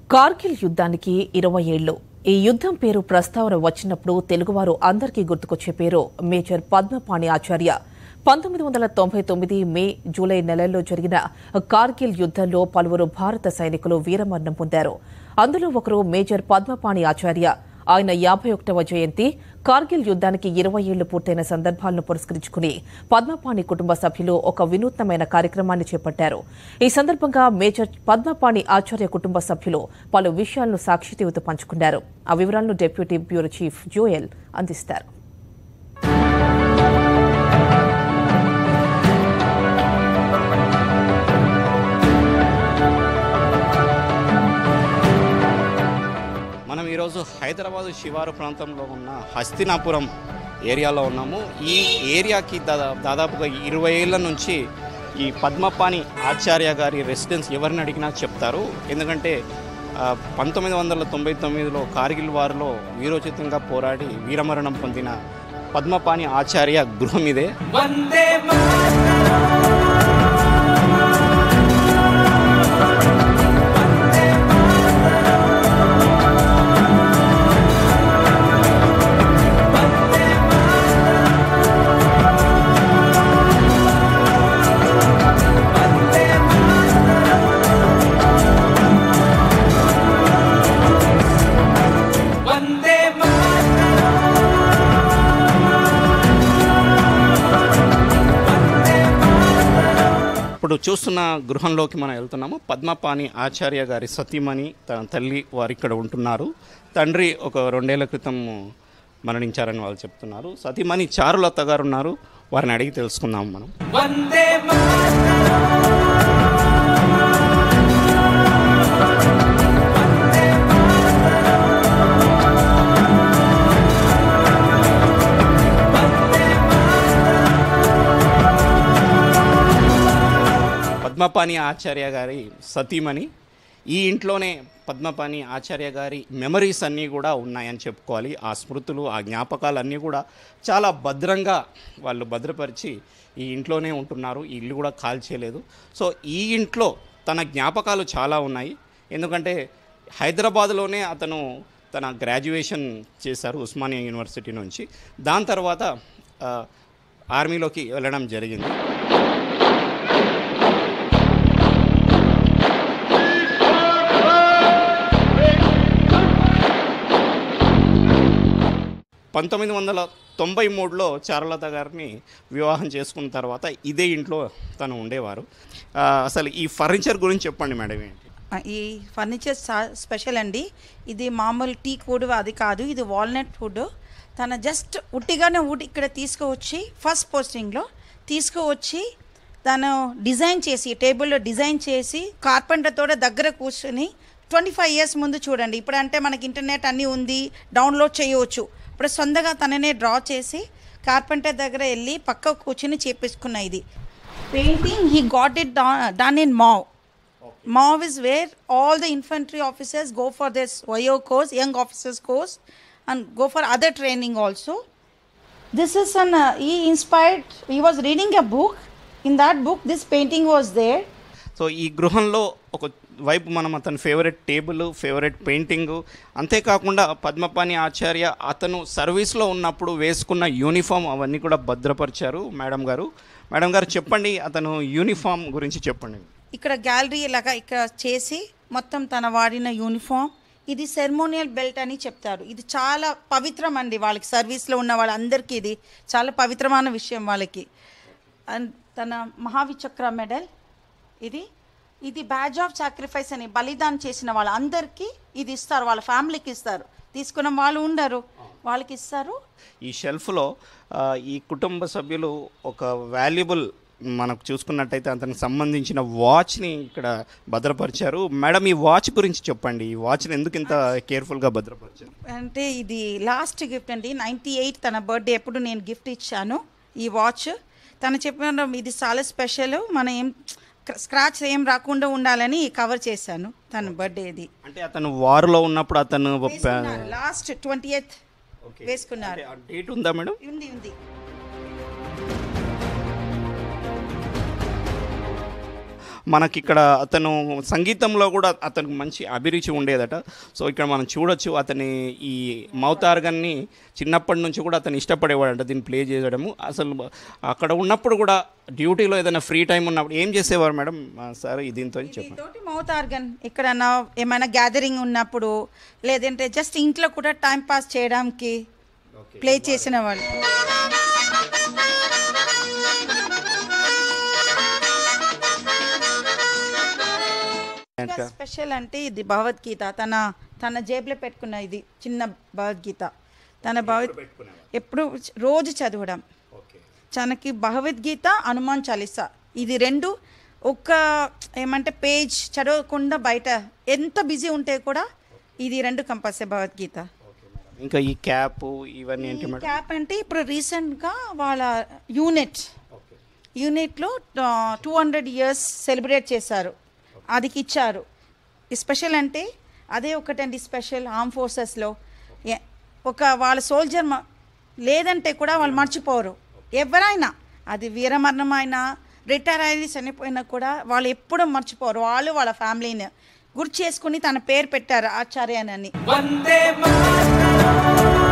కార్గిల్ యుద్ధానికి ఇరవై ఏళ్లు ఈ యుద్ధం పేరు ప్రస్తావన వచ్చినప్పుడు తెలుగువారు అందరికీ గుర్తుకొచ్చే పేరు మేజర్ పద్మపాణి ఆచార్య పంతొమ్మిది వందల తొంభై తొమ్మిది మే జూలై నెలల్లో జరిగిన కార్గిల్ యుద్ధంలో పలువురు భారత సైనికులు వీరమరణం పొందారు అందులో ఒకరు మేజర్ పద్మపాణి ఆచార్య ఆయన యాభై ఒకటవ జయంతి కార్గిల్ యుద్ధానికి ఇరవై ఏళ్లు పూర్తయిన సందర్భాలను పురస్కరించుకుని పద్మపాణి కుటుంబ సభ్యులు ఒక వినూత్నమైన కార్యక్రమాన్ని చేపట్టారు ఈ సందర్భంగా మేజర్ పద్మపాణి ఆచార్య కుటుంబ సభ్యులు పలు విషయాలను సాక్షితీవుతో పంచుకున్నారు ఆ వివరాలను డిప్యూటీ బ్యూరో చీఫ్ జోయల్ అందిస్తారు మనం ఈరోజు హైదరాబాద్ శివారు ప్రాంతంలో ఉన్న హస్తినాపురం ఏరియాలో ఉన్నాము ఈ ఏరియాకి దాదా దాదాపుగా ఇరవై ఏళ్ళ నుంచి ఈ పద్మపాణి ఆచార్య గారి రెసిడెన్స్ ఎవరిని అడిగినా చెప్తారు ఎందుకంటే ఆ, పంతొమ్మిది వందల తొంభై తొమ్మిదిలో కార్గిల్ వారిలో వీరోచితంగా పోరాడి వీరమరణం పొందిన పద్మపాణి ఆచార్య గృహం ఇదే వందే ఇప్పుడు చూస్తున్న గృహంలోకి మనం వెళ్తున్నాము పద్మపాణి ఆచార్య గారి సతీమణి తన తల్లి వారు ఇక్కడ ఉంటున్నారు తండ్రి ఒక రెండేళ్ల క్రితం మరణించారని వాళ్ళు చెప్తున్నారు సతీమణి చారులత గారు ఉన్నారు వారిని అడిగి తెలుసుకుందాం మనం వందే పద్మపాణి ఆచార్య గారి సతీమణి ఈ ఇంట్లోనే పద్మపాణి ఆచార్య గారి మెమరీస్ అన్నీ కూడా ఉన్నాయని చెప్పుకోవాలి ఆ స్మృతులు ఆ జ్ఞాపకాలు అన్నీ కూడా చాలా భద్రంగా వాళ్ళు భద్రపరిచి ఈ ఇంట్లోనే ఉంటున్నారు ఈ ఇల్లు కూడా కాల్చేయలేదు సో ఈ ఇంట్లో తన జ్ఞాపకాలు చాలా ఉన్నాయి ఎందుకంటే హైదరాబాద్లోనే అతను తన గ్రాడ్యుయేషన్ చేశారు ఉస్మానియా యూనివర్సిటీ నుంచి దాని తర్వాత ఆ, ఆర్మీలోకి వెళ్ళడం జరిగింది పంతొమ్మిది వందల తొంభై మూడులో చారులత గారిని వివాహం చేసుకున్న తర్వాత ఇదే ఇంట్లో తను ఉండేవారు ఆ, అసలు ఈ ఫర్నిచర్ గురించి చెప్పండి మేడం ఏంటి ఆ, ఈ ఫర్నిచర్ సా- స్పెషల్ అండి ఇది మామూలు టీ వుడ్ అది కాదు ఇది వాల్నట్ వుడ్ తన జస్ట్ ఉట్టిగానే వుడ్ ఇక్కడ తీసుకువచ్చి ఫస్ట్ పోస్టింగ్లో తీసుకువచ్చి తను డిజైన్ చేసి టేబుల్లో డిజైన్ చేసి కార్పెంటర్తో దగ్గర కూర్చొని ట్వంటీ ఫైవ్ ఇయర్స్ ముందు చూడండి ఇప్పుడు అంటే మనకి ఇంటర్నెట్ అన్నీ ఉంది డౌన్లోడ్ చేయవచ్చు ఇప్పుడు సొంతగా తననే డ్రా చేసి కార్పెంటర్ దగ్గర వెళ్ళి పక్క కూర్చొని చేపించుకున్న ఇది painting he got it done in Mhow MOV is where all the infantry officers go for this YO course, young officers course, and go for other training also. This is an, uh, he inspired, he was reading a book. In that book, this painting was there. So ఈ గృహంలో ఒక వైపు మనం అతని favourite table favourite painting అంతేకాకుండా పద్మపాణి ఆచార్య అతను సర్వీస్లో ఉన్నప్పుడు వేసుకున్న యూనిఫామ్ అవన్నీ కూడా భద్రపరిచారు మేడం గారు మేడం గారు చెప్పండి అతను యూనిఫామ్ గురించి చెప్పండి ఇక్కడ గ్యాలరీ లాగా ఇక్కడ చేసి మొత్తం తన వాడిన యూనిఫామ్ ఇది సెరమోనియల్ బెల్ట్ అని చెప్తారు ఇది చాలా పవిత్రం అండి వాళ్ళకి సర్వీస్లో ఉన్న వాళ్ళందరికీ ఇది చాలా పవిత్రమైన విషయం వాళ్ళకి అండ్ తన మహావిచక్ర మెడల్ ఇది ఇది బ్యాజ్ ఆఫ్ సాక్రిఫైస్ అని బలిదానం చేసిన వాళ్ళందరికీ ఇది ఇస్తారు వాళ్ళ ఫ్యామిలీకి ఇస్తారు తీసుకున్న వాళ్ళు ఉండరు వాళ్ళకి ఇస్తారు ఈ షెల్ఫ్లో ఆ, ఈ కుటుంబ సభ్యులు ఒక వాల్యుబుల్ మనకు చూసుకున్నట్టయితే అతనికి సంబంధించిన వాచ్ని ఇక్కడ భద్రపరిచారు మేడం ఈ వాచ్ గురించి చెప్పండి ఈ వాచ్ని ఎందుకు ఇంత కేర్ఫుల్గా భద్రపరిచారు అంటే ఇది లాస్ట్ గిఫ్ట్ అండి నైంటీ ఎయిట్ తన బర్త్డే ఎప్పుడు నేను గిఫ్ట్ ఇచ్చాను ఈ వాచ్ తను చెప్పిన ఇది చాలా స్పెషల్ మనం ఏం స్క్రాచ్ ఏం రాకుండా ఉండాలని కవర్ చేశాను తన బర్త్డేది అంటే అతను వారులో ఉన్నప్పుడు అతను లాస్ట్ ట్వంటీ ఎయిత్ వేసుకున్నారు డేట్ ఉందా మేడం ఉంది ఉంది మనకి ఇక్కడ అతను సంగీతంలో కూడా అతనికి మంచి అభిరుచి ఉండేదట సో ఇక్కడ మనం చూడొచ్చు అతని ఈ మౌత్ ఆర్గన్ని చిన్నప్పటి నుంచి కూడా అతను ఇష్టపడేవాడంట దీన్ని ప్లే చేయడము అసలు అక్కడ ఉన్నప్పుడు కూడా డ్యూటీలో ఏదైనా ఫ్రీ టైం ఉన్నప్పుడు ఏం చేసేవారు మేడం ఆ, సార్ దీంతో చెప్పండి తోటి మౌత్ ఆర్గన్ ఇక్కడ ఏమైనా గ్యాదరింగ్ ఉన్నప్పుడు లేదంటే జస్ట్ ఇంట్లో కూడా టైం పాస్ చేయడానికి ప్లే చేసిన వాళ్ళు ఇంకా స్పెషల్ అంటే ఇది భగవద్గీత తన తన జేబులో పెట్టుకున్న ఇది చిన్న భగవద్గీత తన భగవద్ ఎప్పుడు రోజు చదవడం తనకి భగవద్గీత హనుమాన్ చాలీసా ఇది రెండు ఒక్క ఏమంటే పేజ్ చదవకుండా బయట ఎంత బిజీ ఉంటే కూడా ఇది రెండు కంపల్సరీ భగవద్గీత ఇంకా ఈ క్యాప్ ఇవన్నీ ఏంటి మేడం క్యాప్ అంటే ఇప్పుడు రీసెంట్గా వాళ్ళ యూనిట్ యూనిట్లో టూ హండ్రెడ్ ఇయర్స్ సెలబ్రేట్ చేశారు అదికి ఇచ్చారు స్పెషల్ అంటే అదే ఒకటండి స్పెషల్ ఆర్మ్ ఫోర్సెస్లో ఒక వాళ్ళ సోల్జర్ లేదంటే కూడా వాళ్ళు మర్చిపోరు ఎవరైనా అది వీరమరణం అయినా రిటైర్ అయ్యి చనిపోయినా కూడా వాళ్ళు ఎప్పుడూ మర్చిపోరు వాళ్ళు వాళ్ళ ఫ్యామిలీని గుర్తు చేసుకుని తన పేరు పెట్టారు ఆచార్యనని వందే మాతరం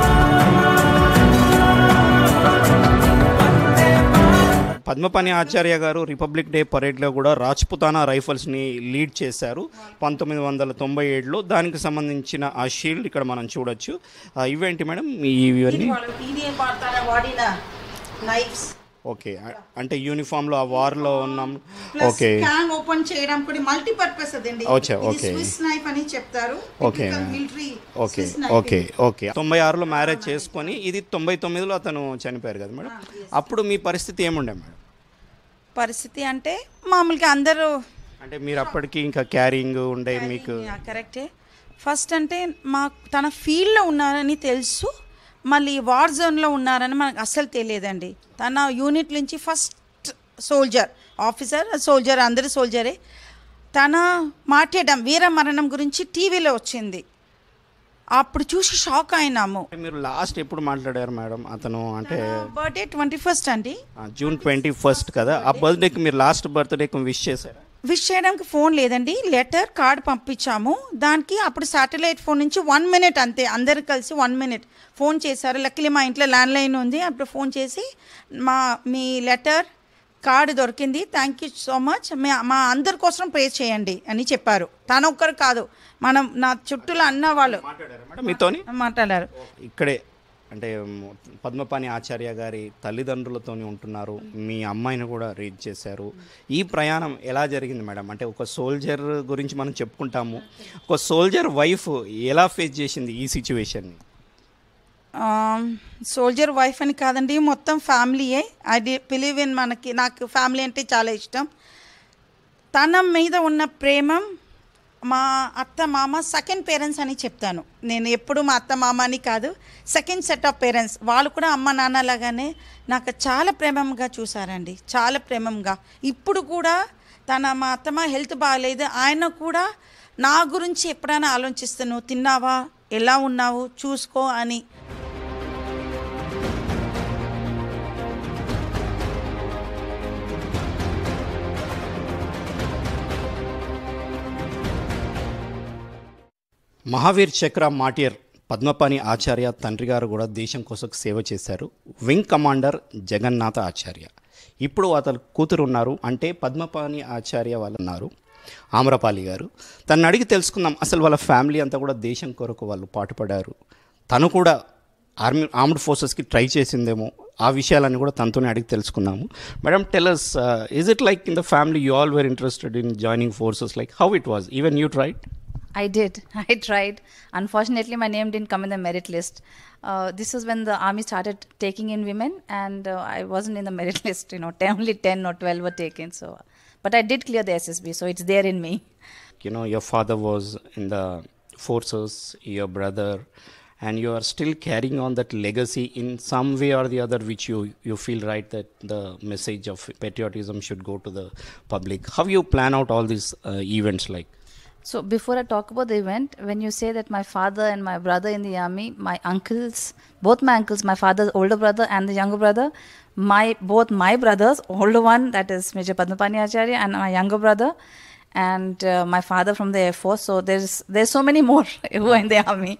పద్మపాణి ఆచార్య గారు రిపబ్లిక్ డే పరేడ్లో కూడా రాజ్పుతానా రైఫల్స్ని లీడ్ చేశారు పంతొమ్మిది వందల తొంభై ఏడులో దానికి సంబంధించిన ఆ షీల్డ్ ఇక్కడ మనం చూడొచ్చు ఆ, ఇవేంటి మేడం ఇవన్నీ వాళ్ళు టీడీఎం వాడతారా వాడిన నైఫ్స్ ఓకే అ- అంటే యూనిఫామ్లో ఆ వార్లో ఉన్నాం ప్లస్ ఓకే క్యాన్ ఓపెన్ చేయడం కూడా మల్టీపర్పస్ అదండి ఓకే, ఓకే. స్విస్ నైఫ్ అని చెప్తారు okay. Military okay okay okay తొంభై ఆరులో మ్యారేజ్ చేసుకొని ఇది తొంభై తొమ్మిదిలో అతను చనిపోయారు కదా మేడం అప్పుడు మీ పరిస్థితి ఏముండే మేడం పరిస్థితి అంటే మామూలుగా అందరూ అంటే మీరు అప్పటికి ఇంకా క్యారింగ్ ఉండే మీకు కరెక్టే ఫస్ట్ అంటే మా తన ఫీల్డ్లో ఉన్నారని తెలుసు మళ్ళీ వార్ జోన్లో ఉన్నారని మనకు అస్సలు తెలియదండి తన యూనిట్ నుంచి ఫస్ట్ సోల్జర్ ఆఫీసర్ సోల్జర్ అందరూ సోల్జరే తన మాట్లాడడం వీర మరణం గురించి టీవీలో వచ్చింది అప్పుడు చూసి షాక్ అయినాము అంటే మీరు లాస్ట్ ఎప్పుడు మాట్లాడారు మేడం అతను అంటే బర్త్డే ట్వంటీ ఫస్ట్ అండి ఆ, జూన్ ట్వంటీ ఫస్ట్ కదా ఆ బర్త్డేకి మీరు లాస్ట్ బర్త్డేకి విష్ చేశారా విష్ చేయడానికి ఫోన్ లేదండి లెటర్ కార్డ్ పంపించాము దానికి అప్పుడు శాటిలైట్ ఫోన్ నుంచి వన్ మినిట్ అంతే అందరు కలిసి వన్ మినిట్ ఫోన్ చేశారు లక్కీలీ మా ఇంట్లో ల్యాండ్ లైన్ ఉంది అప్పుడు ఫోన్ చేసి మా మీ లెటర్ కార్డు దొరికింది థ్యాంక్ యూ సో మచ్ మా అందరి కోసం ప్రే చేయండి అని చెప్పారు తను ఒక్కరు కాదు మనం నా చుట్టూలో అన్న వాళ్ళు మాట్లాడారా మేడం మీతోని మాట్లాడారు ఇక్కడే అంటే మ్, పద్మపాణి ఆచార్య గారి తల్లిదండ్రులతోని ఉంటున్నారు మీ అమ్మాయిని కూడా రీచ్ చేశారు ఈ ప్రయాణం ఎలా జరిగింది మేడం అంటే ఒక సోల్జర్ గురించి మనం చెప్పుకుంటాము ఒక సోల్జర్ వైఫ్ ఎలా ఫేస్ చేసింది ఈ సిచ్యువేషన్ని సోల్జర్ వైఫ్ అని కాదండి మొత్తం ఫ్యామిలీయే ఐ బిలీవ్ ఇన్ మనకి నాకు ఫ్యామిలీ అంటే చాలా ఇష్టం తన మీద ఉన్న ప్రేమం మా అత్త మామ సెకండ్ పేరెంట్స్ అని చెప్తాను నేను ఎప్పుడు మా అత్త మామ అని కాదు సెకండ్ సెట్ ఆఫ్ పేరెంట్స్ వాళ్ళు కూడా అమ్మ నాన్న లాగానే నాకు చాలా ప్రేమంగా చూసారండి చాలా ప్రేమంగా ఇప్పుడు కూడా తన మా అత్తమ్మ హెల్త్ బాగాలేదు ఆయన కూడా నా గురించి ఎప్పుడైనా ఆలోచిస్తాను తిన్నావా ఎలా ఉన్నావు చూసుకో అని మహావీర్ చక్ర మాటియర్ పద్మపాణి ఆచార్య తండ్రి గారు కూడా దేశం కోసం సేవ చేశారు వింగ్ కమాండర్ జగన్నాథ ఆచార్య ఇప్పుడు అతను కూతురు ఉన్నారు అంటే పద్మపాణి ఆచార్య వాళ్ళు ఉన్నారు ఆమ్రపాలి గారు తను అడిగి తెలుసుకుందాం అసలు వాళ్ళ ఫ్యామిలీ అంతా కూడా దేశం కొరకు వాళ్ళు పాటుపడారు తను కూడా ఆర్మీ ఆర్మ్డ్ ఫోర్సెస్కి ట్రై చేసిందేమో ఆ విషయాలన్నీ కూడా తనతోనే అడిగి తెలుసుకుందాము madam tell us is it like in the family you all were interested in joining forces like how it was even you tried I did. I tried. Unfortunately, my name didn't come in the merit list. Uh, this was when the army started taking in women, and uh, I wasn't in the merit list. You know, 10, only 10 or 12 were taken. So, but I did clear the SSB, so it's there in me. you know your father was in the forces your brother and you are still carrying on that legacy in some way or the other which you you feel right that the message of patriotism should go to the public how you plan out all these uh, events like So before I talk about the event, when you say that my father and my brother in the army, my uncles, both my uncles, my father's older brother and the younger brother, my both my brothers, older one that is Major Padmapani Acharya and my younger brother, and uh, my father from the Air Force. So there's there's so many more who are in the army.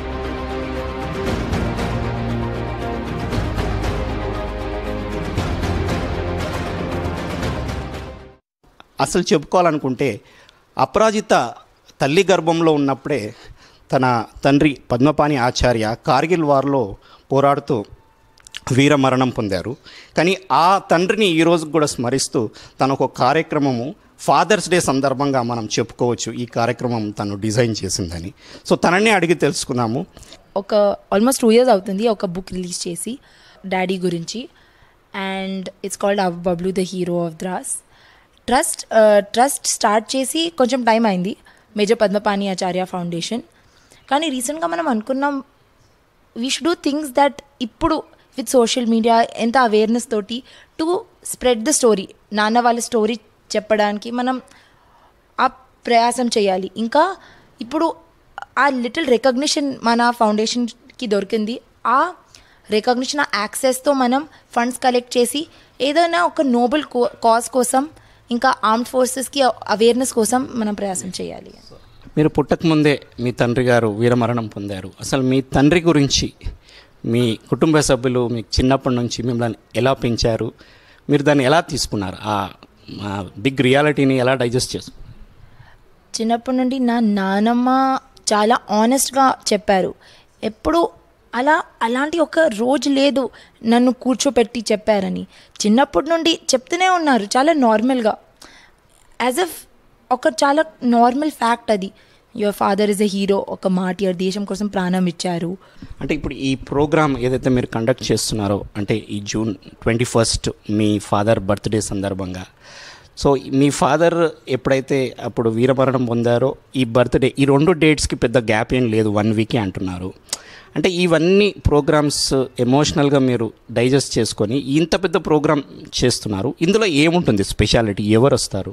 అసలు చెప్పుకోవాలనుకుంటే అపరాజిత తల్లి గర్భంలో ఉన్నప్పుడే తన తండ్రి పద్మపాణి ఆచార్య కార్గిల్ వార్లో పోరాడుతూ వీర మరణం పొందారు కానీ ఆ తండ్రిని ఈ రోజు కూడా స్మరిస్తూ తన ఒక కార్యక్రమము ఫాదర్స్ డే సందర్భంగా మనం చెప్పుకోవచ్చు ఈ కార్యక్రమం తను డిజైన్ చేసిందని సో తననే అడిగి తెలుసుకున్నాము ఒక ఆల్మోస్ట్ టూ ఇయర్స్ అవుతుంది ఒక బుక్ రిలీజ్ చేసి డాడీ గురించి and it's called our Bablu the hero of Dras trust trust start చేసి కొంచెం టైం అయింది మేజర్ పద్మపాణి ఆచార్య ఫౌండేషన్ కానీ రీసెంట్గా మనం అనుకున్నాం we should do things that ఇప్పుడు విత్ సోషల్ మీడియా ఎంత అవేర్నెస్ తోటి టు స్ప్రెడ్ ద స్టోరీ నాన్న వాళ్ళ స్టోరీ చెప్పడానికి మనం ఆ ప్రయాసం చేయాలి ఇంకా ఇప్పుడు ఆ లిటిల్ రికగ్నిషన్ మన ఫౌండేషన్కి దొరికింది ఆ రికగ్నిషన్ ఆ యాక్సెస్తో మనం ఫండ్స్ కలెక్ట్ చేసి ఏదైనా ఒక నోబెల్ కాజ్ కోసం ఇంకా ఆర్మ్డ్ ఫోర్సెస్కి అవేర్నెస్ కోసం మనం ప్రయాసం చేయాలి మీరు పుట్టకముందే మీ తండ్రి గారు వీరమరణం పొందారు అసలు మీ తండ్రి గురించి మీ కుటుంబ సభ్యులు మీకు చిన్నప్పటి నుంచి మిమ్మల్ని ఎలా పెంచారు మీరు దాన్ని ఎలా తీసుకున్నారు ఆ బిగ్ రియాలిటీని ఎలా డైజెస్ట్ చేసుకున్నారు చిన్నప్పటి నుండి నా నానమ్మ చాలా ఆనెస్ట్గా చెప్పారు ఎప్పుడు అలా అలాంటి ఒక రోజు లేదు నన్ను కూర్చోపెట్టి చెప్పారని చిన్నప్పటి నుండి చెప్తూనే ఉన్నారు చాలా నార్మల్గా యాజ్ ఎఫ్ ఒక చాలా నార్మల్ ఫ్యాక్ట్ అది your father is a hero ఒక మాట దేశం కోసం ప్రాణం ఇచ్చారు అంటే ఇప్పుడు ఈ ప్రోగ్రామ్ ఏదైతే మీరు కండక్ట్ చేస్తున్నారో అంటే ఈ జూన్ ట్వంటీ ఫస్ట్ మీ ఫాదర్ బర్త్డే సందర్భంగా సో మీ ఫాదర్ ఎప్పుడైతే అప్పుడు వీరమరణం పొందారో ఈ బర్త్డే ఈ రెండు డేట్స్కి పెద్ద గ్యాప్ ఏం లేదు వన్ వీకే అంటున్నారు అంటే ఇవన్నీ ప్రోగ్రామ్స్ ఎమోషనల్గా మీరు డైజెస్ట్ చేసుకొని ఇంత పెద్ద ప్రోగ్రామ్ చేస్తున్నారు ఇందులో ఏముంటుంది స్పెషాలిటీ ఎవరు వస్తారు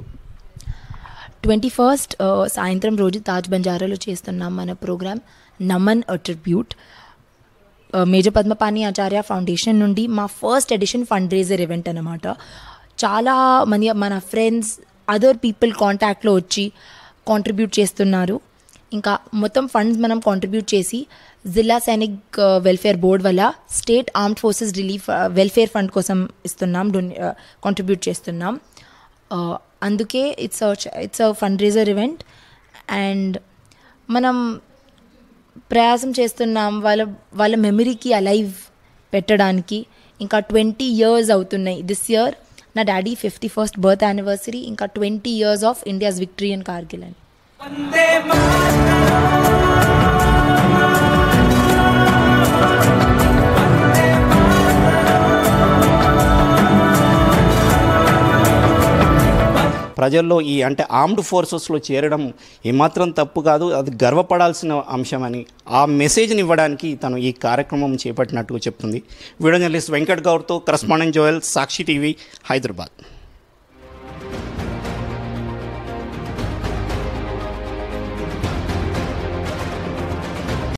ట్వంటీ ఫస్ట్ సాయంత్రం రోజు తాజ్ బంజారాలో చేస్తున్నాం మన programme Naman attribute major Padmapani Acharya foundation నుండి మా first edition fund raiser event అనమాట చాలా మంది మన ఫ్రెండ్స్ అదర్ పీపుల్ కాంటాక్ట్లో వచ్చి కాంట్రిబ్యూట్ చేస్తున్నారు ఇంకా మొత్తం ఫండ్స్ మనం కాంట్రిబ్యూట్ చేసి జిల్లా సైనిక్ వెల్ఫేర్ బోర్డ్ వల్ల state armed forces relief welfare fund కోసం ఇస్తున్నాం డొనే కాంట్రిబ్యూట్ చేస్తున్నాం Uh, అందుకే it's it's a fund raiser event and మనం ప్రయాసం చేస్తున్నాం వాళ్ళ వాళ్ళ మెమరీకి అలైవ్ పెట్టడానికి ఇంకా ట్వంటీ ఇయర్స్ అవుతున్నాయి దిస్ ఇయర్ నా daddy fifty first birth anniversary ఇంకా twenty years of India's victory and Kargil అని వందే మాతరం ప్రజల్లో ఈ అంటే ఆర్మ్డ్ ఫోర్సెస్లో చేరడం ఏమాత్రం తప్పు కాదు అది గర్వపడాల్సిన అంశమని ఆ మెసేజ్ని ఇవ్వడానికి తను ఈ కార్యక్రమం చేపట్టినట్టుగా చెప్తుంది వీడియో జర్నలిస్ట్ వెంకట్ గౌడ్తో కరస్పాండెంట్ జోయల్ సాక్షి టీవీ హైదరాబాద్